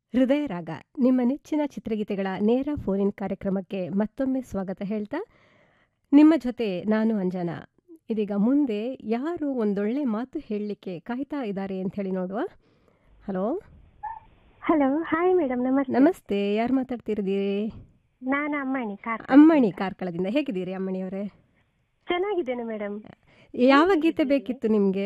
ಹೃದಯ ರಾಗ ನಿಮ್ಮ ನೆಚ್ಚಿನ ಚಿತ್ರಗೀತೆಗಳ ನೇರ ಫೋನಿನ್ ಕಾರ್ಯಕ್ರಮಕ್ಕೆ ಮತ್ತೊಮ್ಮೆ ಸ್ವಾಗತ ಹೇಳ್ತಾ ನಿಮ್ಮ ಜೊತೆ ನಾನು ಅಂಜನಾ ಇದೀಗ ಮುಂದೆ ಯಾರು ಒಂದೊಳ್ಳೆ ಮಾತು ಹೇಳಲಿಕ್ಕೆ ಕಾಯ್ತಾ ಇದ್ದಾರೆ ಅಂತ ಹೇಳಿ ನೋಡುವ ಹಲೋ ಹಲೋ ಹಾಯ್ ಮೇಡಮ್ ನಮಸ್ತೆ ನಮಸ್ತೆ ಯಾರು ಮಾತಾಡ್ತಿದ್ದೀರಿ ನಾನು ಅಮ್ಮಣಿ ಕಾರ್ ಅಮ್ಮಣಿ ಕಾರ್ಕಳದಿಂದ ಹೇಗಿದ್ದೀರಿ ಅಮ್ಮಣಿಯವರೇ ಚೆನ್ನಾಗಿದ್ದೇನೆ ಮೇಡಮ್ ಯಾವ ಗೀತೆ ಬೇಕಿತ್ತು ನಿಮಗೆ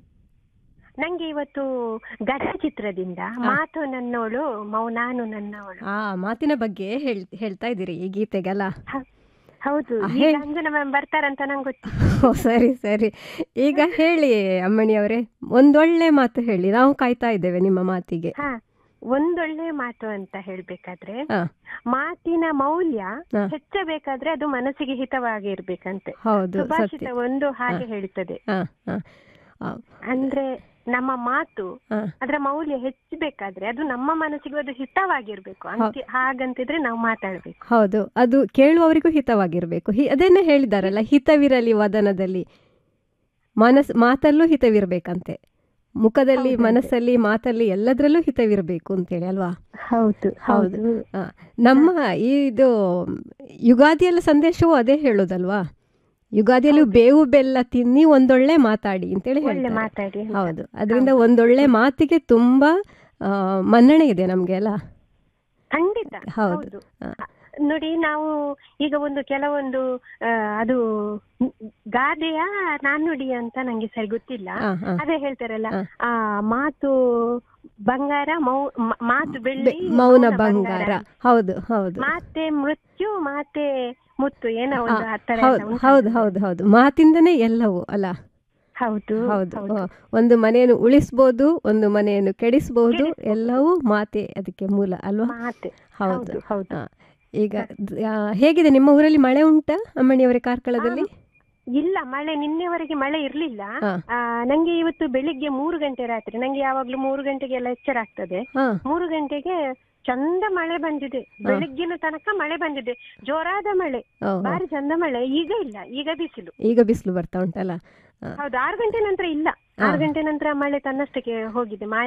ನಂಗೆ ಇವತ್ತು ಗದ ಚಿತ್ರದಿಂದ ಮಾತು ನನ್ನೋಳು ಮೌನಾನು ನನ್ನವಳು ಆ ಮಾತಿನ ಬಗ್ಗೆ ಹೇಳ್ ಹೇಳ್ತಾ ಇದ್ದೀರಿ ಈ ಗೀತೆಗಲ್ಲ ಹ- ಹೌದು ಆ, ಈಗ ಹೇಳಿ. ಅಂಜನ ಮ್ಯಾಮ್ ಬರ್ತಾರಂತ ನಂಗೆ ಗೊತ್ತು ಓ ಸರಿ ಸರಿ ಈಗ ಹೇಳಿ ಅಮ್ಮಣಿಯವರೇ ಒಂದೊಳ್ಳೆ ಮಾತು ಹೇಳಿ ನಾವು ಕಾಯ್ತಾ ಇದ್ದೇವೆ ನಿಮ್ಮ ಮಾತಿಗೆ ಹಾ ಒಂದೊಳ್ಳೆ ಮಾತು ಅಂತ ಹೇಳ್ಬೇಕಾದ್ರೆ ಹಾ ಮಾತಿನ ಮೌಲ್ಯ ಹಾ. ಹೆಚ್ಚಬೇಕಾದ್ರೆ ಅದು ಮನಸ್ಸಿಗೆ ಹಿತವಾಗಿ ಇರ್ಬೇಕಂತೆ ಹೌದು ಸುಭಾಷಿತ ಸತ್ಯ ಒಂದು ಹಾಗೆ ಹೇಳುತ್ತದೆ ಹಾ ಹಾ ಆ, ಅಂದ್ರೆ ನಮ್ಮ ಮಾತು ಹಾ ಅದರ ಮೌಲ್ಯ ಹೆಚ್ಚಬೇಕಾದ್ರೆ ಅದು ನಮ್ಮ ಮನಸ್ಸಿಗೆ ಅದು ಹಿತವಾಗಿರ್ಬೇಕು ಅಂತ ಹಾಗಂತಿದ್ರೆ ನಾವು ಮಾತಾಡ್ಬೇಕು ಹೌದು ಅದು ಕೇಳುವವರಿಗೂ ಹಿತವಾಗಿರಬೇಕು ಹಿ ಅದನ್ನೇ ಹೇಳಿದಾರಲ್ಲ ಹಿತವಿರಲಿ ವದನದಲ್ಲಿ ಮನಸ್ ಮಾತಲ್ಲೂ ಹಿತವಿರಬೇಕಂತೆ ಮುಖದಲ್ಲಿ ಹೌದಂತೆ. ಮನಸ್ಸಲ್ಲಿ ಮಾತಲ್ಲಿ ಎಲ್ಲದರಲ್ಲೂ ಹಿತವಿರಬೇಕು ಅಂತೇಳಿ ಅಲ್ವಾ ಹೌದು ಹೌದು. ಆ, ನಮ್ಮ ಈ ಇದು ಯುಗಾದಿಯಲ್ಲ ಸಂದೇಶವೂ ಅದೇ ಹೇಳೋದಲ್ವಾ ಯುಗಾದಿಯಲ್ಲೂ ಬೇವು ಬೆಲ್ಲ ತಿನ್ನಿ ಒಂದೊಳ್ಳೆ ಮಾತಾಡಿ ಅಂತೇಳಿ ಒಳ್ಳೆ ಹೇಳ್ತಾರೆ ಮಾತಾಡಿ ಅಂತ. ಹೌದು ಅದರಿಂದ ಒಂದೊಳ್ಳೆ ಮಾತಿಗೆ ತುಂಬಾ ಆ, ಮನ್ನಣೆ ಇದೆ ನಮ್ಗೆ ಅಲ್ಲ ಖಂಡಿತ ಹೌದು. ಹೌದು ಆ. ನೋಡಿ ನಾವು ಈಗ ಒಂದು ಕೆಲವೊಂದು ಆ, ಅದು ಗಾದೆಯ ನಾಣ್ಣುಡಿ ಅಂತ ನಂಗೆ ಸರಿ ಗೊತ್ತಿಲ್ಲ ಆ, ಆ. ಅದೇ ಹೇಳ್ತಾರಲ್ಲ ಆ. ಆ ಮಾತು ಬಂಗಾರ ಮೌ ಮ- ಮಾತು ಬೆಳ್ಳಿ ಬೆ- ಮೌನ ಬಂಗಾರ ಹೌದು ಹೌದು ಮಾತೆ ಮೃತ್ಯು ಮಾತೆ ಮುತ್ತು ಏನೋ ಒಂದು ಆ ತರ ಹೌದು ಎಲ್ಲ ಉಂಟು. ಹೌದು ಹೌದು ಹೌದು ಮಾತಿಂದನೇ ಎಲ್ಲವೂ ಅಲ್ಲ ಹೌದು ಹೌದು ಹೌದು. ಆ, ಒಂದು ಮನೆಯನ್ನು ಉಳಿಸ್ಬೋದು ಒಂದು ಮನೆಯನ್ನು ಕೆಡಿಸ್ಬೋದು ಎಲ್ಲವೂ ಮಾತೆ ಅದಕ್ಕೆ ಮೂಲ ಅಲ್ವಾ ಮಾತೆ ಹೌದು ಹೌದು ಹೌದು ಆ, ಈಗ ದ್- ಆ, ಹೇಗಿದೆ ನಿಮ್ಮ ಊರಲ್ಲಿ ಮಳೆ ಉಂಟಾ ಅಮ್ಮಣಿಯವರ ಕಾರ್ಕಳದಲ್ಲಿ ಇಲ್ಲ ಮಳೆ ನಿನ್ನೆವರೆಗೆ ಮಳೆ ಇರ್ಲಿಲ್ಲ ಹಾ. ಆ, ನಂಗೆ ಇವತ್ತು ಬೆಳಿಗ್ಗೆ ಮೂರು ಗಂಟೆ ರಾತ್ರಿ ನಂಗೆ ಯಾವಾಗ್ಲೂ ಮೂರು ಗಂಟೆಗೆಲ್ಲ ಎಚ್ಚರ ಆಗ್ತದೆ ಹಾ ಮೂರು ಗಂಟೆಗೆ ಚಂದ ಮಳೆ ಬಂದಿದೆ ಬೆಳಗ್ಗಿನ ತನಕ ಮಳೆ ಬಂದಿದೆ ಜೋರಾದ ಮಳೆ ಓ, ಓ. ಬಾರಿ ಚಂದ ಮಳೆ ಈಗ ಇಲ್ಲ ಈಗ ಬಿಸಿಲು ಈಗ ಬಿಸಿಲು ಬರ್ತಾ ಉಂಟಲ್ಲ ಆ, ಹೌದು ಆರು ಗಂಟೆ ನಂತರ ಇಲ್ಲ ಆರು ಗಂಟೆ ನಂತರ ಮಳೆ ತನ್ನಷ್ಟಕ್ಕೆ ಹೋಗಿದೆ ಮಾಯ